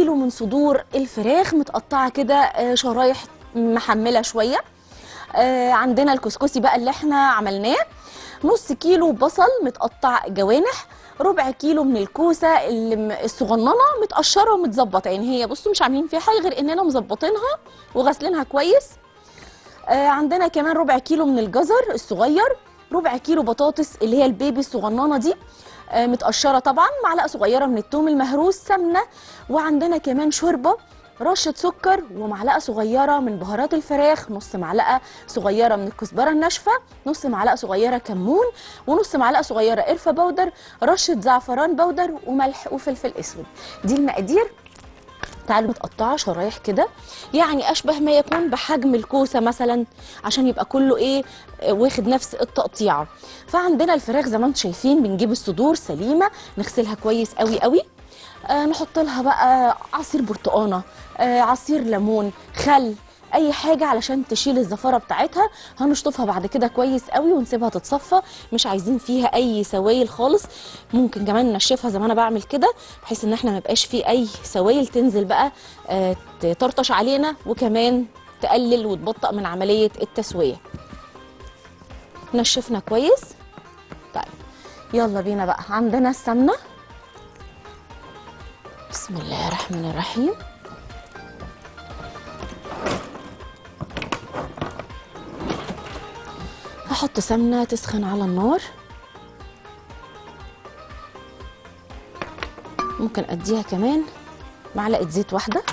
كيلو من صدور الفراخ متقطعه كده آه، شرايح محمله شويه آه، عندنا الكسكسي بقى اللي احنا عملناه نص كيلو بصل متقطع جوانح ربع كيلو من الكوسه اللي م- الصغننه متقشره ومتظبطه يعني هي بصوا مش عاملين فيها حاجه غير اننا مظبطينها وغاسلينها كويس آه، عندنا كمان ربع كيلو من الجزر الصغير ربع كيلو بطاطس اللي هي البيبي الصغننه دي آه، متقشره طبعا معلقه صغيره من الثوم المهروس سمنه وعندنا كمان شوربه رشه سكر ومعلقه صغيره من بهارات الفراخ نص معلقه صغيره من الكزبره الناشفه نص معلقه صغيره كمون ونص معلقه صغيره قرفه بودر رشه زعفران بودر وملح وفلفل اسود دي المقادير تعالوا متقطعه شرايح كده يعني اشبه ما يكون بحجم الكوسه مثلا عشان يبقى كله ايه آه، واخد نفس التقطيعه فعندنا الفراخ زي ما انتم شايفين بنجيب الصدور سليمه نغسلها كويس قوي قوي آه نحط لها بقى عصير برتقانه آه عصير ليمون خل اي حاجه علشان تشيل الزفاره بتاعتها هنشطفها بعد كده كويس قوي ونسيبها تتصفى مش عايزين فيها اي سوائل خالص ممكن كمان ننشفها زي ما انا بعمل كده بحيث ان احنا ما يبقاش فيه اي سوائل تنزل بقى آه، تطرطش علينا وكمان تقلل وتبطئ من عمليه التسويه نشفنا كويس طيب يلا بينا بقى عندنا السمنه بسم الله الرحمن الرحيم هحط سمنه تسخن على النار ممكن اديها كمان معلقه زيت واحده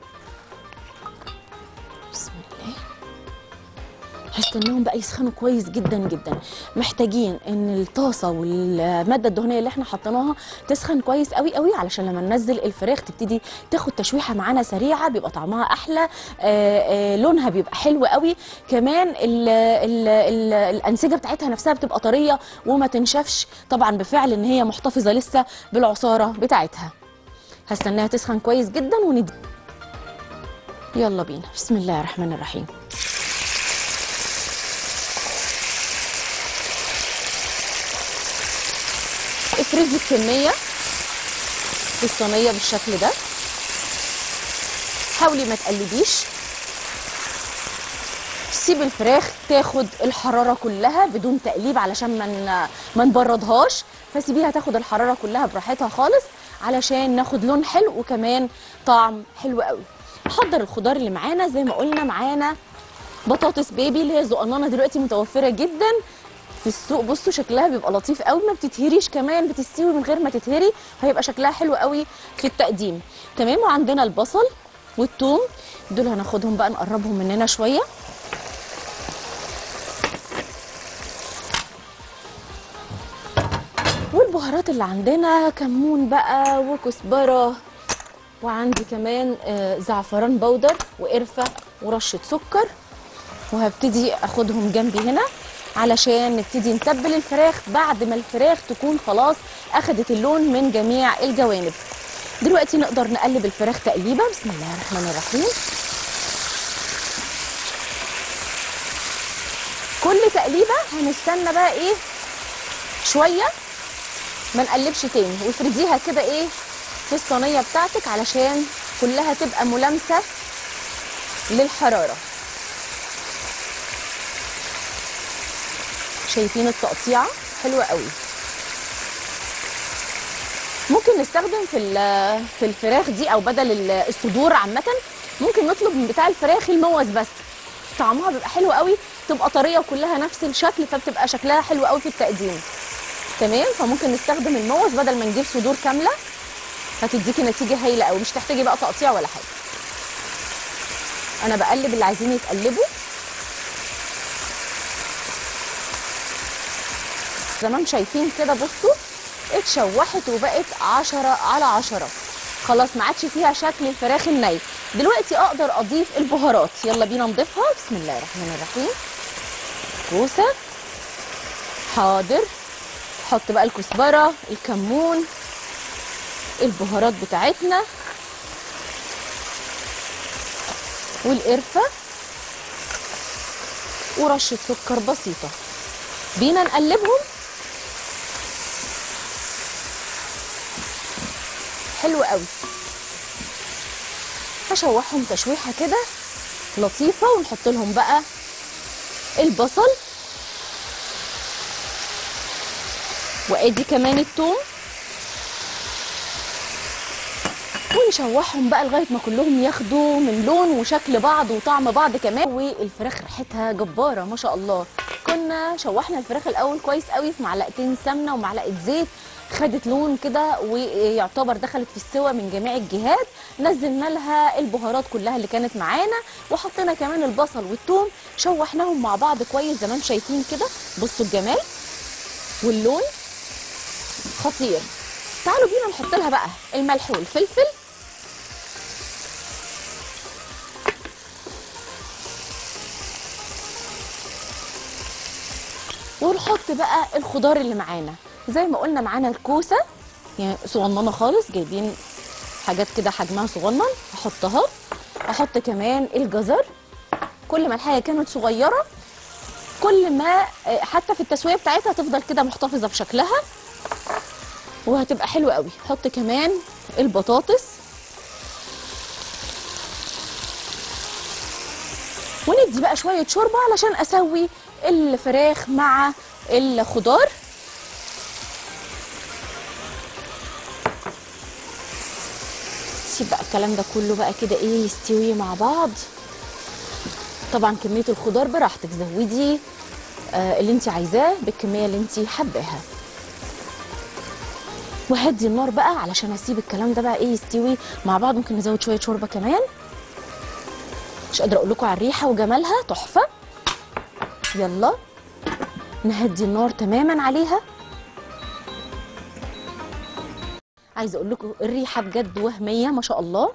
بسم الله هستناهم بقى يسخنوا كويس جدا جدا محتاجين ان الطاسه والماده الدهنيه اللي احنا حطيناها تسخن كويس قوي قوي علشان لما ننزل الفراخ تبتدي تاخد تشويحه معانا سريعه بيبقى طعمها احلى آه آه لونها بيبقى حلو قوي كمان ال ال ال الانسجه بتاعتها نفسها بتبقى طريه وما تنشفش طبعا بفعل ان هي محتفظه لسه بالعصاره بتاعتها هستناها تسخن كويس جدا وندي يلا بينا بسم الله الرحمن الرحيم افرزي الكمية في الصينية بالشكل ده حاولي ما تقلبيش سيب الفراخ تاخد الحرارة كلها بدون تقليب علشان ما ن- ما نبردهاش فسيبيها تاخد الحرارة كلها براحتها خالص علشان ناخد لون حلو وكمان طعم حلو قوي نحضر الخضار اللي معانا زي ما قلنا معانا بطاطس بيبي اللي هي زقنانه دلوقتي متوفره جدا في السوق بصوا شكلها بيبقى لطيف قوي ما بتتهريش كمان بتستوي من غير ما تتهري هيبقى شكلها حلو قوي في التقديم تمام وعندنا البصل والثوم دول هناخدهم بقى نقربهم مننا شويه والبهارات اللي عندنا كمون بقى وكزبره وعندي كمان آه، زعفران بودر وقرفه ورشه سكر وهبتدي اخدهم جنبي هنا علشان نبتدي نتبل الفراخ بعد ما الفراخ تكون خلاص اخدت اللون من جميع الجوانب دلوقتي نقدر نقلب الفراخ تقليبه بسم الله الرحمن الرحيم كل تقليبه هنستنى بقى ايه شويه ما نقلبش تاني وافرديها كده ايه في الصينيه بتاعتك علشان كلها تبقى ملامسه للحراره شايفين التقطيعه حلوه قوي ممكن نستخدم في ال- في الفراخ دي او بدل ال- الصدور عامه ممكن نطلب من بتاع الفراخ الموز بس طعمها بيبقى حلو قوي تبقى طريه وكلها نفس الشكل فبتبقى شكلها حلو قوي في التقديم تمام فممكن نستخدم الموز بدل ما نجيب صدور كامله هتديكي نتيجه هايله قوي مش تحتاجي بقى تقطيع ولا حاجه انا بقلب اللي عايزين يتقلبوا زي ما انتم شايفين كده بصوا اتشوحت وبقت عشرة على عشرة خلاص ما عادش فيها شكل الفراخ الني دلوقتي اقدر اضيف البهارات يلا بينا نضيفها بسم الله الرحمن الرحيم كوسه حاضر حط بقى الكزبره الكمون البهارات بتاعتنا والقرفه ورشه سكر بسيطه بينا نقلبهم حلو قوي هشوحهم تشويحه كده لطيفه ونحط لهم بقى البصل وادي كمان الثوم ونشوحهم بقى لغايه ما كلهم ياخدوا من لون وشكل بعض وطعم بعض كمان والفراخ ريحتها جباره ما شاء الله كنا شوحنا الفراخ الاول كويس قوي في معلقتين سمنه ومعلقه زيت خدت لون كده ويعتبر دخلت في السوا من جميع الجهات نزلنا لها البهارات كلها اللي كانت معانا وحطينا كمان البصل والثوم شوحناهم مع بعض كويس زي ما انتم شايفين كده بصوا الجمال واللون خطير تعالوا بينا نحط لها بقى الملح والفلفل ونحط بقى الخضار اللي معانا زي ما قلنا معانا الكوسه يعني صغننه خالص جايبين حاجات كده حجمها صغنن احطها احط كمان الجزر كل ما الحاجه كانت صغيره كل ما آه، حتى في التسويه بتاعتها تفضل كده محتفظه بشكلها وهتبقى حلوه قوي حط كمان البطاطس وندي بقى شويه شوربه علشان اسوي الفراخ مع الخضار سيب بقى الكلام ده كله بقى كده ايه يستوي مع بعض طبعا كميه الخضار براحتك زودي آه اللي انت عايزاه بالكميه اللي انت حباها وهدي النار بقى علشان اسيب الكلام ده بقى ايه يستوي مع بعض ممكن نزود شويه شوربه كمان مش قادره اقول لكم على الريحه وجمالها تحفه يلا نهدي النار تماما عليها عايزه اقول لكم الريحه بجد وهميه ما شاء الله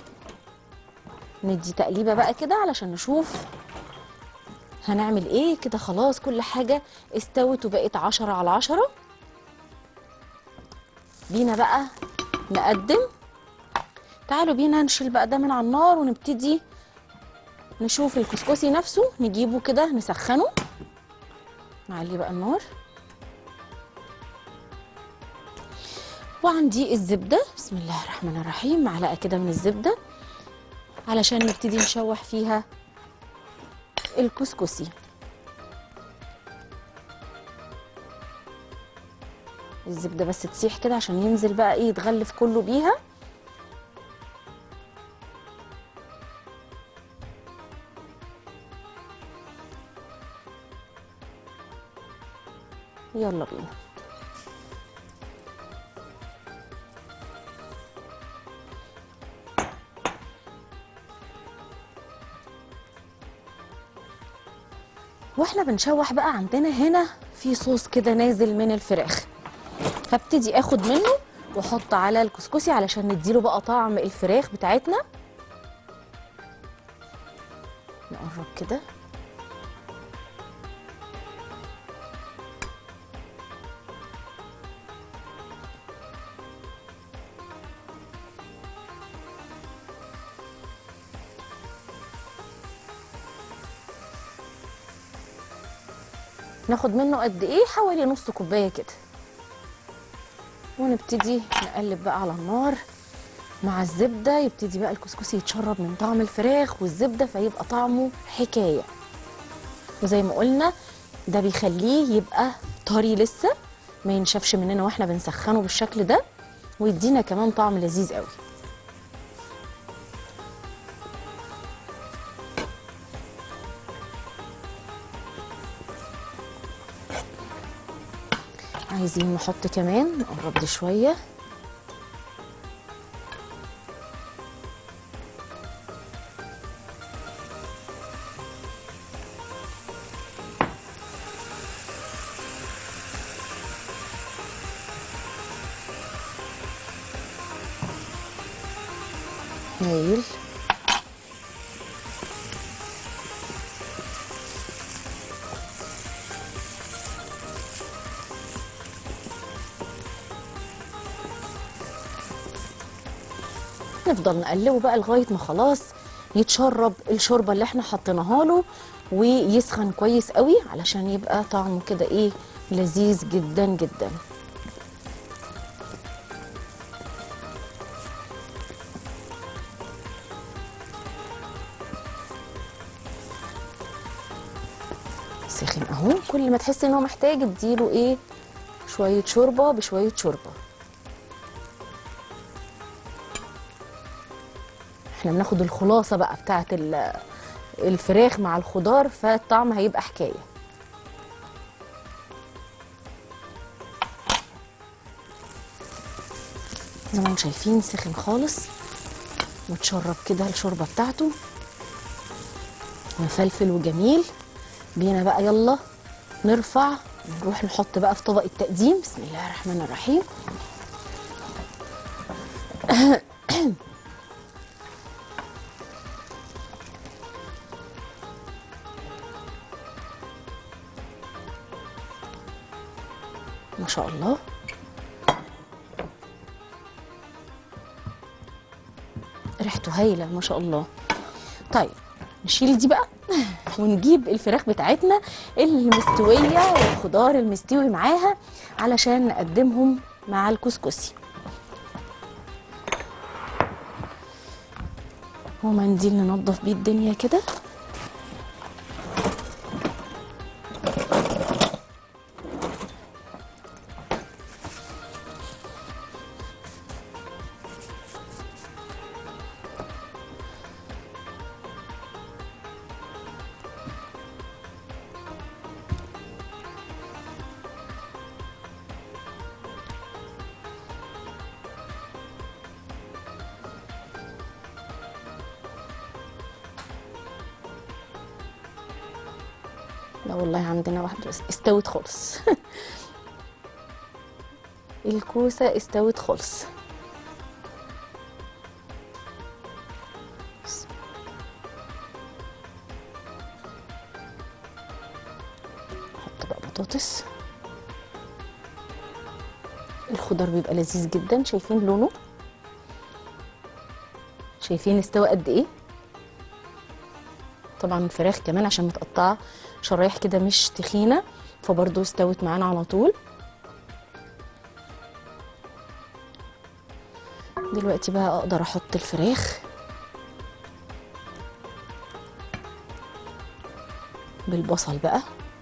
ندي تقليبه بقى كده علشان نشوف هنعمل ايه كده خلاص كل حاجه استوت وبقت عشرة على عشرة بينا بقى نقدم تعالوا بينا نشيل بقى ده من على النار ونبتدي نشوف الكسكسي نفسه نجيبه كده نسخنه نعلي بقى النار وعندي الزبدة بسم الله الرحمن الرحيم معلقة كده من الزبدة علشان نبتدي نشوح فيها الكسكسي الزبدة بس تسيح كده عشان ينزل بقى ايه يتغلف كله بيها يلا بينا واحنا بنشوح بقى عندنا هنا في صوص كده نازل من الفراخ هبتدي اخد منه واحط على الكسكسي علشان نديله بقى طعم الفراخ بتاعتنا نقرب كده ناخد منه قد ايه حوالي نص كوبايه كده ونبتدي نقلب بقى على النار مع الزبده يبتدي بقى الكسكسي يتشرب من طعم الفراخ والزبده فيبقى طعمه حكايه وزي ما قلنا ده بيخليه يبقى طري لسه ما ينشفش مننا واحنا بنسخنه بالشكل ده ويدينا كمان طعم لذيذ قوي عايزين نحط كمان نقرب ده شويه هايل نفضل نقلبه بقى لغايه ما خلاص يتشرب الشوربه اللي احنا حطيناها له ويسخن كويس قوي علشان يبقى طعمه كده ايه لذيذ جدا جدا سخن اهو كل ما تحس ان هو محتاج اديله ايه شويه شوربه بشويه شوربه احنا بناخد الخلاصه بقى بتاعه ال- الفراخ مع الخضار فالطعم هيبقى حكايه زي ما انتم شايفين سخن خالص متشرب كده الشوربه بتاعته مفلفل وجميل بينا بقى يلا نرفع نروح نحط بقى في طبق التقديم بسم الله الرحمن الرحيم ما شاء الله ريحته هايله ما شاء الله طيب نشيل دي بقى ونجيب الفراخ بتاعتنا المستويه والخضار المستوي معاها علشان نقدمهم مع الكسكسي ومنديل ننضف بيه الدنيا كده لا والله عندنا واحدة بس استوت خالص الكوسة استوت خالص بس. نحط بقى بطاطس الخضار بيبقى لذيذ جدا شايفين لونه شايفين استوى قد ايه طبعا الفراخ كمان عشان متقطعه شرايح كده مش تخينه فبرضه استوت معانا على طول دلوقتي بقى اقدر احط الفراخ بالبصل بقى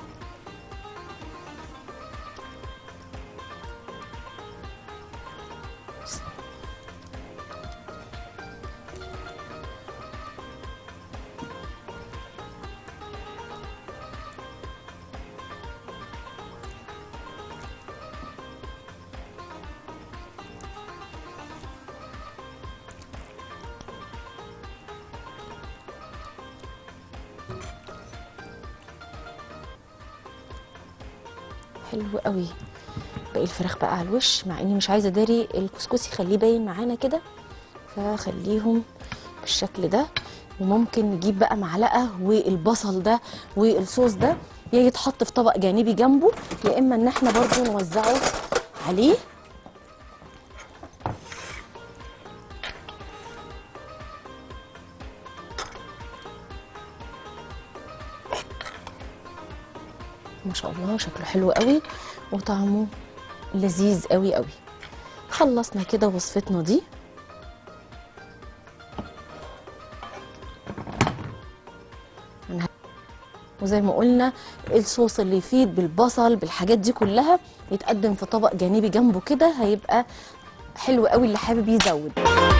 حلو قوي باقي الفراخ بقى على الوش مع اني مش عايزه اداري الكسكسي خليه باين معانا كده فخليهم بالشكل ده وممكن نجيب بقى معلقه والبصل ده والصوص ده يا يتحط في طبق جانبي جنبه يا اما ان احنا برضو نوزعه عليه ما شاء الله شكله حلو قوي وطعمه لذيذ قوي قوي خلصنا كده وصفتنا دي وزي ما قلنا الصوص اللي يفيد بالبصل بالحاجات دي كلها يتقدم في طبق جانبي جنبه كده هيبقى حلو قوي اللي حابب يزود